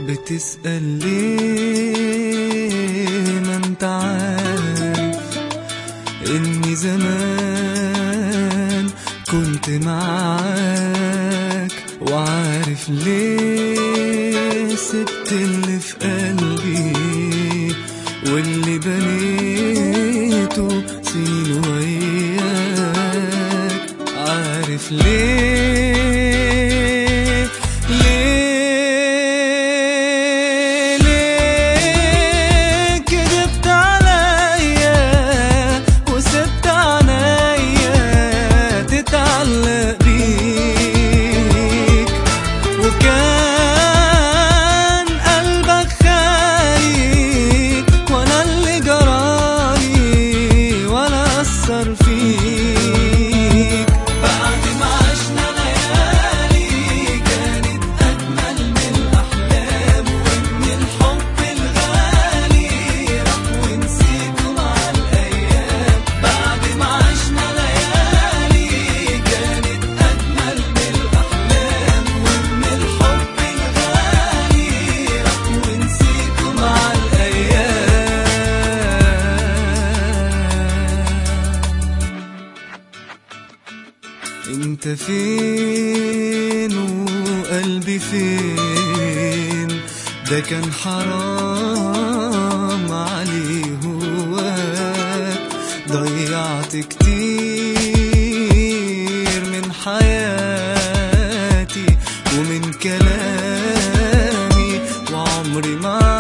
بتسأل ليه ما انت عارف اني زمان كنت معاك وعارف ليه سبت اللي في قلبي واللي بنيته سنين وياك عارف ليه ليه ليه كدبت عليا وسبت عنيا تتعلق بيك وكان قلبك خايف وانا اللي جرالي ولا اثر فيك بعد ما عشنا ليالي كانت اجمل من الاحلام وان الحب الغالي راح ونسيته مع الايام بعد ما عشنا ليالي كانت اجمل من الاحلام وان الحب الغالي راح ونسيته مع الايام انت فين وقلبي فين ده كان حرام عليه هواك ضيعت كتير من حياتي ومن كلامي وعمري ما